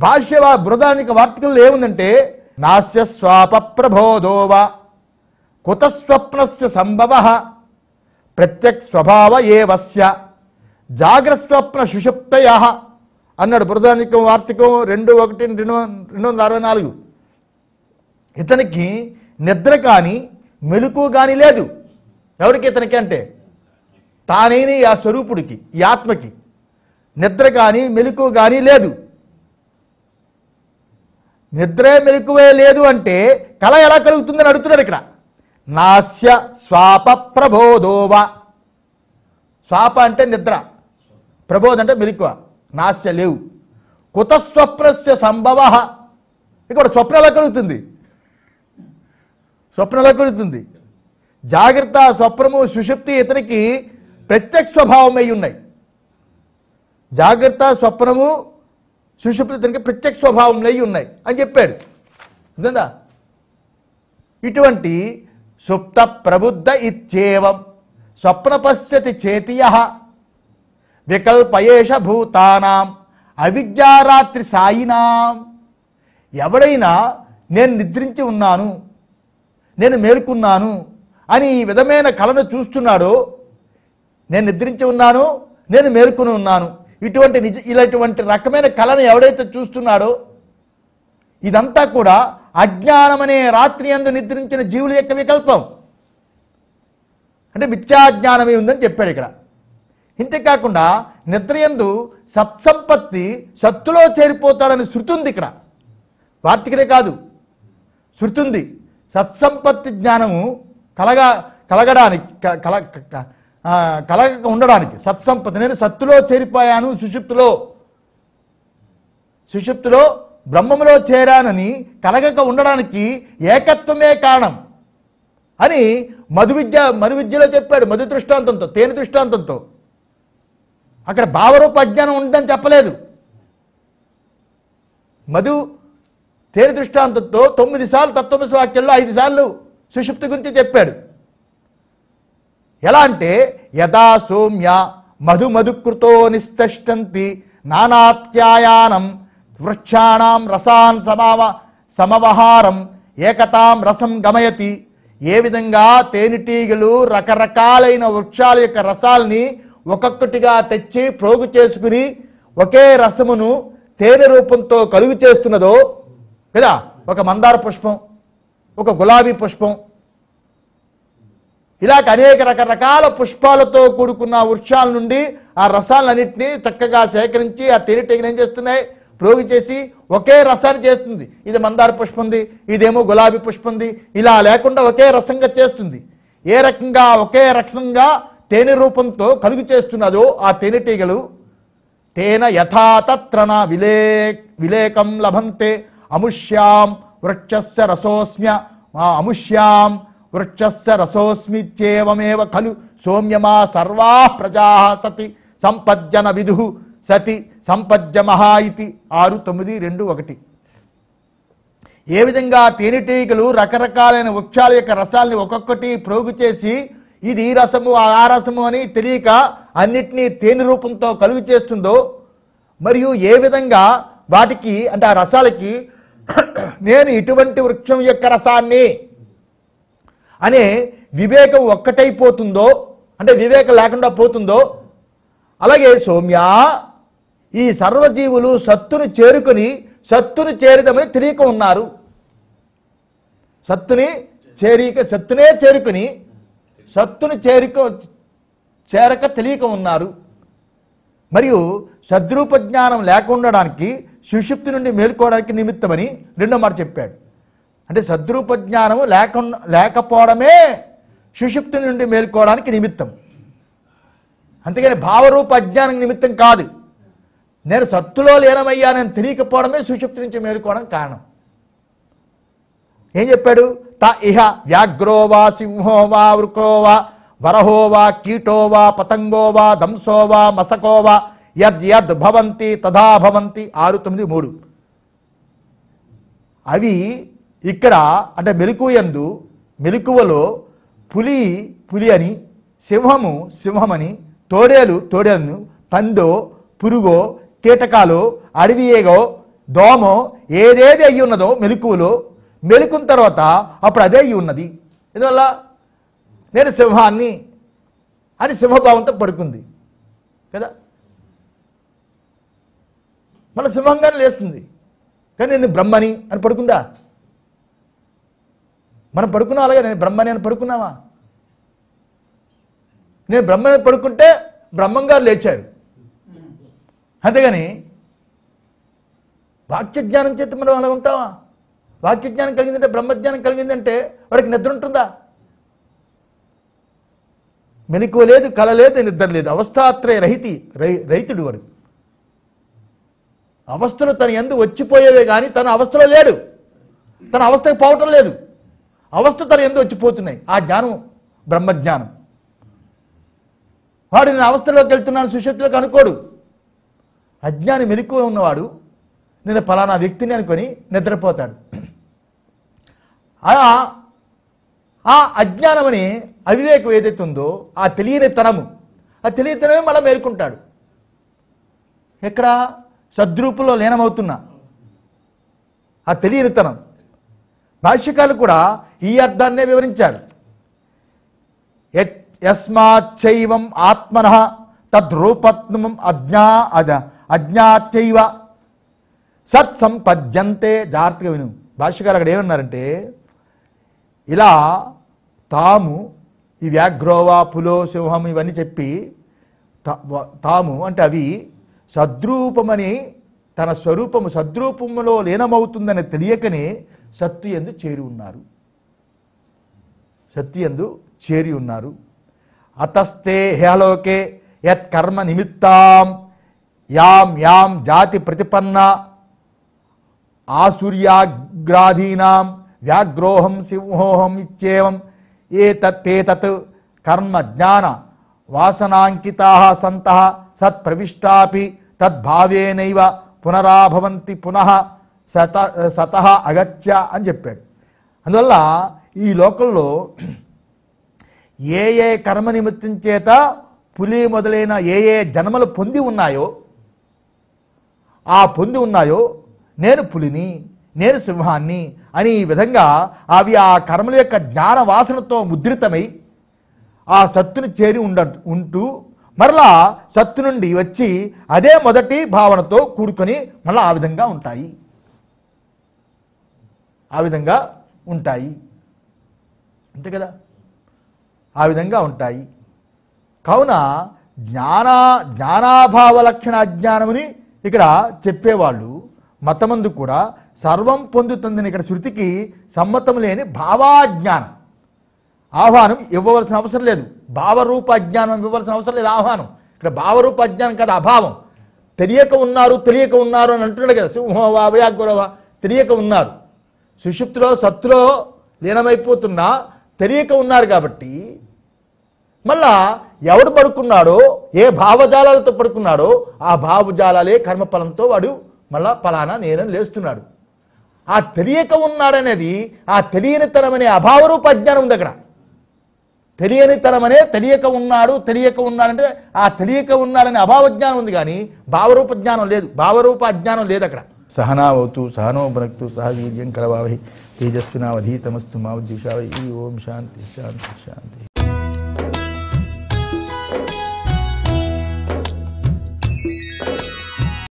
భాష్య వా- బృహదానికి వార్తకుల్లో ఏముందంటే నాస్య స్వాప ప్రబోధోవ కుతస్వప్నస్య సంభవ ప్రత్యక్ స్వభావ ఏవస్య జాగ్రస్వప్న సుషుప్తయ అన్నాడు బృహదానికం వార్తికం రెండు ఒకటి రెండు రెండు వందల అరవై నాలుగు ఇతనికి నిద్ర కానీ మెలకు కానీ లేదు ఎవరికి ఇతనికి అంటే తానైన ఆ స్వరూపుడికి ఈ ఆత్మకి నిద్ర కానీ మెలకు కానీ లేదు నిద్రే మెలకువే లేదు అంటే కళ ఎలా కలుగుతుందని అడుగుతున్నాడు ఇక్కడ నాస్య స్వాప ప్రబోధోవ స్వాప అంటే నిద్ర ప్రబోధ అంటే మెలకువ నాస్య లేవు కుతస్వప్నస్య సంభవ ఇక్కడ స్వప్నం ఎలా కలుగుతుంది స్వప్నం ఎలా కలుగుతుంది జాగ్రత్త స్వప్నము సుషుప్తి ఇతనికి ప్రత్యక్ష స్వభావమై ఉన్నాయి జాగ్రత్త స్వప్నము సుషుప్తి ఇతనికి ప్రత్యక్ష స్వభావంలో ఉన్నాయి అని చెప్పాడు ఉందా ఇటువంటి సుప్త ప్రబుద్ధ ఇత్యేవం స్వప్న పశ్యతి చేతియ వికల్పయేష భూతానాం అవిద్యారాత్రి సాయినాం ఎవడైనా నేను నిద్రించి ఉన్నాను నేను మేలుకున్నాను అని ఈ విధమైన కళను చూస్తున్నాడో నేను నిద్రించి ఉన్నాను నేను మేలుకుని ఉన్నాను ఇటువంటి నిజ ఇలాంటి రకమైన కళను ఎవడైతే చూస్తున్నాడో ఇదంతా కూడా అజ్ఞానం అనే రాత్రి అందు నిద్రించిన జీవుల యొక్క వికల్పం అంటే మిథ్యాజ్ఞానమే ఉందని చెప్పాడు ఇక్కడ ఇంతేకాకుండా నిద్రయందు సత్సంపత్తి సత్తులో చేరిపోతాడని శృతి ఉంది ఇక్కడ వార్తికనే కాదు శృతి ఉంది సత్సంపత్తి జ్ఞానము కలగా కలగడానికి క- కల క- ఆ, కలగక ఉండడానికి సత్సంపత్తి నేను సత్తులో చేరిపోయాను సుషుప్తిలో సుషుప్తిలో బ్రహ్మములో చేరానని కలగక ఉండడానికి ఏకత్వమే కారణం అని మధు విద్య మధు విద్యలో చెప్పాడు మధు దృష్టాంతంతో తేనె దృష్టాంతంతో అక్కడ భావరూప అజ్ఞానం ఉందని చెప్పలేదు మధు తేనె దృష్టాంతంతో తొమ్మిది సార్లు తత్వమసి వాక్యంలో ఐదు సార్లు సుషుప్తి గురించి చెప్పాడు ఎలా అంటే యథా సౌమ్య మధు మధుకృతో నిస్తష్టంతి నానాత్యాయానం వృక్షాణం రసాన్ సమావ సమవహారం ఏకతాం రసం గమయతి ఏ విధంగా తేనెటీగలు రకరకాలైన వృక్షాల యొక్క రసాల్ని ఒక్కొక్కటిగా తెచ్చి ప్రోగు చేసుకుని ఒకే రసమును తేనె రూపంతో కలుగు చేస్తున్నదో కదా ఒక మందార పుష్పం ఒక గులాబీ పుష్పం ఇలాగ అనేక రకరకాల పుష్పాలతో కూడుకున్న వృక్షాల నుండి ఆ రసాలన్నింటినీ చక్కగా సేకరించి ఆ తేనెటీగలు ఏం చేస్తున్నాయి ప్రోగు చేసి ఒకే రసాన్ని చేస్తుంది ఇది మందార పుష్పంది ఇదేమో గులాబీ పుష్పంది ఇలా లేకుండా ఒకే రసంగా చేస్తుంది ఏ రకంగా ఒకే రకంగా తేనె రూపంతో కలుగు చేస్తున్నదో ఆ తేనెటీగలు తేన యథా తత్ర న విలే విలేకం లభంతే అముష్యాం వృక్షస్య రసోస్మ్య ఆ అముష్యాం వృక్షస్య రసోస్మిత్యేవమేవ ఖలు సౌమ్యమా సర్వా ప్రజా సతి సంపద్యన విదు సతి సంపద్య మహా ఇతి ఆరు తొమ్మిది రెండు ఒకటి ఏ విధంగా తేనెటీగలు రకరకాలైన వృక్షాల యొక్క రసాల్ని ఒక్కొక్కటి ప్రోగు చేసి ఇది ఈ రసము ఆ రసము అని తెలియక అన్నిటినీ తేనె రూపంతో కలుగు చేస్తుందో మరియు ఏ విధంగా వాటికి అంటే ఆ రసాలకి నేను ఇటువంటి వృక్షం యొక్క రసాన్ని అనే వివేకం ఒక్కటైపోతుందో అంటే వివేకం లేకుండా పోతుందో అలాగే సౌమ్య ఈ సర్వజీవులు సత్తును చేరుకొని సత్తును చేరుదామని తెలియక ఉన్నారు సత్తుని చేరిక సత్తునే చేరుకుని సత్తుని చేరుక చేరక తెలియక ఉన్నారు మరియు సద్రూప జ్ఞానం లేకుండడానికి సుషుప్తి నుండి మేల్కోవడానికి నిమిత్తమని రెండో మాట చెప్పాడు అంటే సద్రూప జ్ఞానము లేకుండా లేకపోవడమే సుషుప్తి నుండి మేల్కోవడానికి నిమిత్తం అంతేగాని భావరూప అజ్ఞానం నిమిత్తం కాదు నేను సత్తులో లీనమయ్యానని తెలియకపోవడమే సుషుప్తి నుంచి మేలుకోవడం కారణం ఏం చెప్పాడు త ఇహ వ్యాఘ్రో వా సింహో వా వృక్రో వా వరహో వా కీటో వా పతంగో వా దంసో వా మసకో వా యద్ యద్ భవంతి తథా భవంతి ఆరు తొమ్మిది మూడు అవి ఇక్కడ అంటే మెలకుయందు మెలకువలో పులి పులి అని సింహము సింహమని తోడేలు తోడేలను పందో పురుగో కీటకాలు అడవి ఏగో దోమో ఏదేది అయ్యి ఉన్నదో మెలకువలో మెలుకున్న తర్వాత అప్పుడు అదే అయ్యి ఉన్నది ఎందువల్ల నేను సింహాన్ని అని సింహభావంతో పడుకుంది కదా మళ్ళీ సింహంగానే లేస్తుంది కానీ నేను బ్రహ్మని అని పడుకుందా మనం పడుకున్నాం అలాగే నేను బ్రహ్మని అని పడుకున్నావా నేను బ్రహ్మని పడుకుంటే బ్రహ్మంగారు లేచారు అంతేగాని వాక్య జ్ఞానం చేత మనం అలా ఉంటావా వాక్య జ్ఞానం కలిగిందంటే బ్రహ్మజ్ఞానం కలిగిందంటే వాడికి నిద్ర ఉంటుందా మెలకువ లేదు కళ లేదు నిద్ర లేదు అవస్థాత్రయ రహితి రై రైతుడు వాడు అవస్థలు తన ఎందు వచ్చిపోయేవే కానీ తన అవస్థలో లేడు తన అవస్థకు పోవటం లేదు అవస్థ తన ఎందు వచ్చిపోతున్నాయి ఆ జ్ఞానం బ్రహ్మజ్ఞానం వాడు నేను అవస్థలోకి వెళ్తున్నాను సుశక్తిలోకి అనుకోడు అజ్ఞాని మెలకువ ఉన్నవాడు నేను ఫలానా వ్యక్తిని అనుకొని నిద్రపోతాడు అలా ఆ అజ్ఞానమని అవివేకం ఏదైతే ఉందో ఆ తెలియని తనము ఆ తెలియని తనమే మళ్ళీ మేలుకుంటాడు ఎక్కడ సద్రూపంలో లీనమవుతున్నా ఆ తెలియనితనం భాష్యకాలు కూడా ఈ అర్థాన్నే వివరించారు యత్- యస్మాచ్చైవం ఆత్మన తద్రూపత్వం అజ్ఞా అజ అజ్ఞాచైవ సత్ సంపద్యంతే జాగ్రత్తగా విను భాష్యకారు అక్కడ ఏమన్నారంటే ఇలా తాము ఈ వ్యాఘ్రోవా పులో సింహం ఇవన్నీ చెప్పి తా- వ- తాము అంటే అవి సద్రూపమని తన స్వరూపము సద్రూపములో లీనమవుతుందని తెలియకనే సత్తు ఎందు చేరి ఉన్నారు సత్తు ఎందు చేరి ఉన్నారు అతస్తే హేలోకే యత్ కర్మ నిమిత్తాం యాం యాం జాతి ప్రతిపన్న ఆసూర్యాగ్రాధీనాం వ్యాఘ్రోహం సింహోహం ఇచ్చేవం ఏ తత్తే తత్ కర్మ జ్ఞాన వాసనాంకితా సంత సత్ప్రవిష్టాపి తద్భావేనైవ పునరాభవంతి పునః సత సత అగత్య అని చెప్పాడు అందువల్ల ఈ లోకంలో ఏ ఏ కర్మ నిమిత్తం చేత పులి మొదలైన ఏ ఏ జన్మలు పొంది ఉన్నాయో ఆ పొంది ఉన్నాయో నేను పులిని నేను సింహాన్ని అని ఈ విధంగా అవి ఆ కర్మల యొక్క జ్ఞాన వాసనతో ముద్రితమై ఆ సత్తుని చేరి ఉండ ఉంటూ మరలా సత్తు నుండి వచ్చి అదే మొదటి భావనతో కూడుకొని మళ్ళీ ఆ విధంగా ఉంటాయి ఆ విధంగా ఉంటాయి అంతే కదా ఆ విధంగా ఉంటాయి కావున జ్ఞాన జ్ఞానాభావ లక్షణ అజ్ఞానముని ఇక్కడ చెప్పేవాళ్ళు మతమందు కూడా సర్వం పొందుతుందని ఇక్కడ శృతికి సమ్మతం లేని భావాజ్ఞానం ఆహ్వానం ఇవ్వవలసిన అవసరం లేదు భావరూప అజ్ఞానం ఇవ్వవలసిన అవసరం లేదు ఆహ్వానం ఇక్కడ భావరూప అజ్ఞానం కదా అభావం తెలియక ఉన్నారు తెలియక ఉన్నారు అని అంటున్నాడు కదా సింహోవా వ్యాఘ్రవా తెలియక ఉన్నారు సుషుప్తిలో సత్తులో లీనమైపోతున్నా తెలియక ఉన్నారు కాబట్టి మళ్ళా ఎవడు పడుకున్నాడో ఏ భావజాలాలతో పడుకున్నాడో ఆ భావజాలాలే కర్మఫలంతో వాడు మళ్ళా ఫలానా నేనని లేస్తున్నాడు ఆ తెలియక ఉన్నాడనేది ఆ తెలియనితనం అనే అభావరూప అజ్ఞానం ఉంది అక్కడ తెలియనితనం అనే తెలియక ఉన్నాడు తెలియక ఉన్నాడంటే ఆ తెలియక ఉన్నాడనే అభావ జ్ఞానం ఉంది కానీ భావరూప జ్ఞానం లేదు భావరూప అజ్ఞానం లేదు అక్కడ సహనావతు సహనో భనక్తు సహ వీర్యం కరవావహి తేజస్వినావధీతమస్తు మా ఉద్దేశావై ఓం శాంతి శాంతి శాంతి